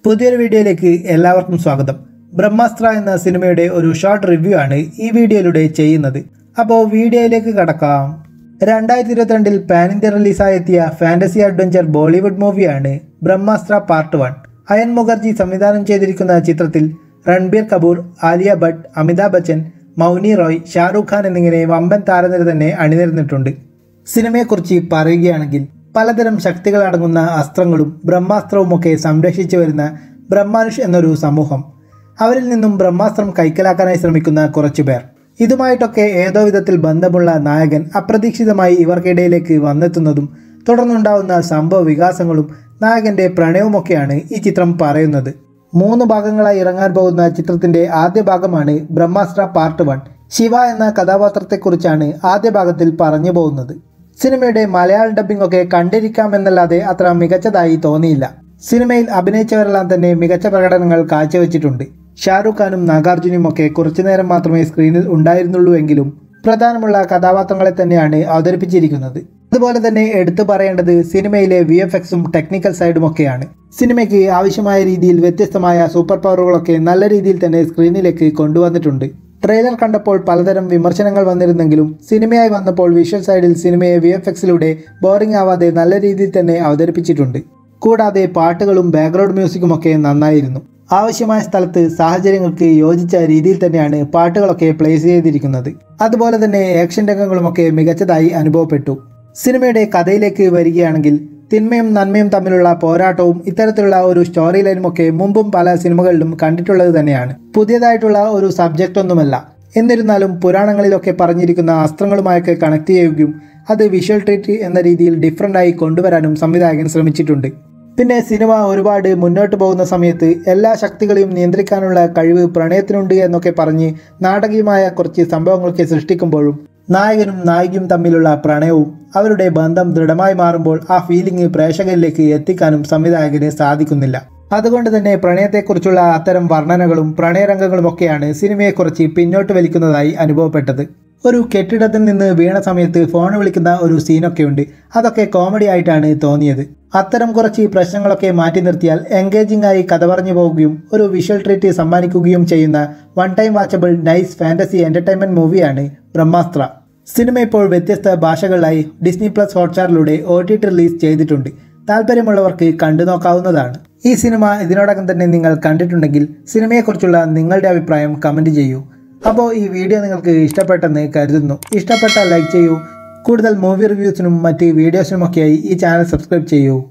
പുതിയൊരു വീഡിയോയിലേക്ക് എല്ലാവർക്കും സ്വാഗതം ബ്രഹ്മാസ്ത്ര എന്ന സിനിമയുടെ ഒരു ഷോർട്ട് റിവ്യൂ ആണ് ഈ വീഡിയോയിലൂടെ ചെയ്യുന്നത് അപ്പോൾ വീഡിയോയിലേക്ക് കടക്കാം രണ്ടായിരത്തി ഇരുപത്തിരണ്ടിൽ പാൻ ഇന്ത്യ റിലീസായെത്തിയ ഫാന്റസി അഡ്വഞ്ചർ ബോളിവുഡ് മൂവിയാണ് ബ്രഹ്മാസ്ത്ര പാർട്ട് വൺ അയൻ മുഖർജി സംവിധാനം ചെയ്തിരിക്കുന്ന ചിത്രത്തിൽ രൺബീർ കപൂർ ആലിയ ഭട്ട് അമിതാഭ് ബച്ചൻ മൗനി റോയ് ഷാറൂഖ് ഖാൻ എന്നിങ്ങനെ വമ്പൻ താരനിര തന്നെ അണിനിരന്നിട്ടുണ്ട് സിനിമയെക്കുറിച്ച് പറയുകയാണെങ്കിൽ പലതരം ശക്തികൾ അടങ്ങുന്ന അസ്ത്രങ്ങളും ബ്രഹ്മാസ്ത്രവുമൊക്കെ സംരക്ഷിച്ചു വരുന്ന ബ്രഹ്മാനുഷ് എന്നൊരു സമൂഹം അവരിൽ നിന്നും ബ്രഹ്മാസ്ത്രം കൈക്കലാക്കാനായി ശ്രമിക്കുന്ന കുറച്ചുപേർ ഇതുമായിട്ടൊക്കെ ഏതോ വിധത്തിൽ ബന്ധമുള്ള നായകൻ അപ്രതീക്ഷിതമായി ഇവർക്കിടയിലേക്ക് വന്നെത്തുന്നതും തുടർന്നുണ്ടാവുന്ന സംഭവ വികാസങ്ങളും നായകന്റെ പ്രണയവുമൊക്കെയാണ് ഈ ചിത്രം പറയുന്നത് മൂന്ന് ഭാഗങ്ങളായി ഇറങ്ങാൻ പോകുന്ന ചിത്രത്തിന്റെ ആദ്യ ഭാഗമാണ് ബ്രഹ്മാസ്ത്ര പാർട്ട് വൺ ശിവ എന്ന കഥാപാത്രത്തെക്കുറിച്ചാണ് ആദ്യ ഭാഗത്തിൽ പറഞ്ഞു പോകുന്നത് സിനിമയുടെ മലയാളം ഡബ്ബിംഗ് ഒക്കെ കണ്ടിരിക്കാമെന്നല്ലാതെ അത്ര മികച്ചതായി തോന്നിയില്ല സിനിമയിൽ അഭിനയിച്ചവരെല്ലാം തന്നെ മികച്ച പ്രകടനങ്ങൾ കാഴ്ചവെച്ചിട്ടുണ്ട് ഷാരൂഖ് ഖാനും നാഗാർജുനും ഒക്കെ കുറച്ചുനേരം മാത്രമേ സ്ക്രീനിൽ ഉണ്ടായിരുന്നുള്ളൂ എങ്കിലും പ്രധാനമുള്ള കഥാപാത്രങ്ങളെ തന്നെയാണ് അവതരിപ്പിച്ചിരിക്കുന്നത് അതുപോലെ തന്നെ എടുത്തു പറയേണ്ടത് സിനിമയിലെ വി എഫ് എക്സും ടെക്നിക്കൽ സൈഡും ഒക്കെയാണ് സിനിമയ്ക്ക് ആവശ്യമായ രീതിയിൽ വ്യത്യസ്തമായ സൂപ്പർ പവറുകളൊക്കെ നല്ല രീതിയിൽ തന്നെ സ്ക്രീനിലേക്ക് കൊണ്ടുവന്നിട്ടുണ്ട് ട്രെയിലർ കണ്ടപ്പോൾ പലതരം വിമർശനങ്ങൾ വന്നിരുന്നെങ്കിലും സിനിമയായി വന്നപ്പോൾ വിഷ്വൽ സൈഡിൽ സിനിമയെ വി എഫ് എക്സിലൂടെ ബോറിംഗ് ആവാതെ നല്ല രീതിയിൽ തന്നെ അവതരിപ്പിച്ചിട്ടുണ്ട് കൂടാതെ പാട്ടുകളും ബാക്ക്ഗ്രൗണ്ട് മ്യൂസിക്കും ഒക്കെ നന്നായിരുന്നു ആവശ്യമായ സ്ഥലത്ത് സാഹചര്യങ്ങൾക്ക് യോജിച്ച രീതിയിൽ തന്നെയാണ് പാട്ടുകളൊക്കെ പ്ലേസ് ചെയ്തിരിക്കുന്നത് അതുപോലെ തന്നെ ആക്ഷൻ രംഗങ്ങളുമൊക്കെ മികച്ചതായി അനുഭവപ്പെട്ടു സിനിമയുടെ കഥയിലേക്ക് വരികയാണെങ്കിൽ തിന്മയും നന്മയും തമ്മിലുള്ള പോരാട്ടവും ഇത്തരത്തിലുള്ള ഒരു സ്റ്റോറി ലൈനുമൊക്കെ മുമ്പും പല സിനിമകളിലും കണ്ടിട്ടുള്ളത് തന്നെയാണ് പുതിയതായിട്ടുള്ള ഒരു സബ്ജക്റ്റ് ഒന്നുമല്ല എന്നിരുന്നാലും പുരാണങ്ങളിലൊക്കെ പറഞ്ഞിരിക്കുന്ന അസ്ത്രങ്ങളുമായൊക്കെ കണക്ട് ചെയ്യുകയും അത് വിഷ്വൽ ട്രീറ്റ് എന്ന രീതിയിൽ ഡിഫറൻ്റായി കൊണ്ടുവരാനും സംവിധായകൻ ശ്രമിച്ചിട്ടുണ്ട് പിന്നെ സിനിമ ഒരുപാട് മുന്നോട്ട് പോകുന്ന സമയത്ത് എല്ലാ ശക്തികളെയും നിയന്ത്രിക്കാനുള്ള കഴിവ് പ്രണയത്തിനുണ്ട് എന്നൊക്കെ പറഞ്ഞ് നാടകീയമായ കുറച്ച് സംഭവങ്ങളൊക്കെ സൃഷ്ടിക്കുമ്പോഴും നായകനും നായികയും തമ്മിലുള്ള പ്രണയവും അവരുടെ ബന്ധം ദൃഢമായി മാറുമ്പോൾ ആ ഫീലിംഗ് പ്രേക്ഷകരിലേക്ക് എത്തിക്കാനും സംവിധായകന് സാധിക്കുന്നില്ല അതുകൊണ്ട് തന്നെ പ്രണയത്തെക്കുറിച്ചുള്ള അത്തരം വർണ്ണനകളും പ്രണയരംഗങ്ങളും ഒക്കെയാണ് സിനിമയെക്കുറിച്ച് പിന്നോട്ട് വലിക്കുന്നതായി അനുഭവപ്പെട്ടത് ഒരു കെട്ടിടത്തിൽ നിന്ന് വീണ സമയത്ത് ഫോൺ വിളിക്കുന്ന ഒരു സീനൊക്കെ ഉണ്ട് അതൊക്കെ കോമഡി ആയിട്ടാണ് തോന്നിയത് അത്തരം കുറച്ച് പ്രശ്നങ്ങളൊക്കെ മാറ്റി നിർത്തിയാൽ എൻഗേജിംഗ് ആയി കഥ പറഞ്ഞു പോകുകയും ഒരു വിഷ്വൽ ട്രീറ്റ് സമ്മാനിക്കുകയും ചെയ്യുന്ന one time watchable nice fantasy entertainment മൂവിയാണ് ബ്രഹ്മാസ്ത്ര സിനിമ ഇപ്പോൾ വ്യത്യസ്ത ഭാഷകളിലായി ഡിസ്നി പ്ലസ് ഹോട്ട്സ്റ്റാറിലൂടെ ഒ ടി ടി റിലീസ് ചെയ്തിട്ടുണ്ട് താല്പര്യമുള്ളവർക്ക് കണ്ടു നോക്കാവുന്നതാണ് ഈ സിനിമ ഇതിനോടകം തന്നെ നിങ്ങൾ കണ്ടിട്ടുണ്ടെങ്കിൽ സിനിമയെക്കുറിച്ചുള്ള നിങ്ങളുടെ അഭിപ്രായം കമൻറ്റ് ചെയ്യൂ അപ്പോൾ ഈ വീഡിയോ നിങ്ങൾക്ക് ഇഷ്ടപ്പെട്ടെന്ന് കരുതുന്നു ഇഷ്ടപ്പെട്ടാൽ ലൈക്ക് ചെയ്യൂ കൂടുതൽ മൂവി റിവ്യൂസിനും മറ്റ് വീഡിയോസിനുമൊക്കെയായി ഈ ചാനൽ സബ്സ്ക്രൈബ് ചെയ്യൂ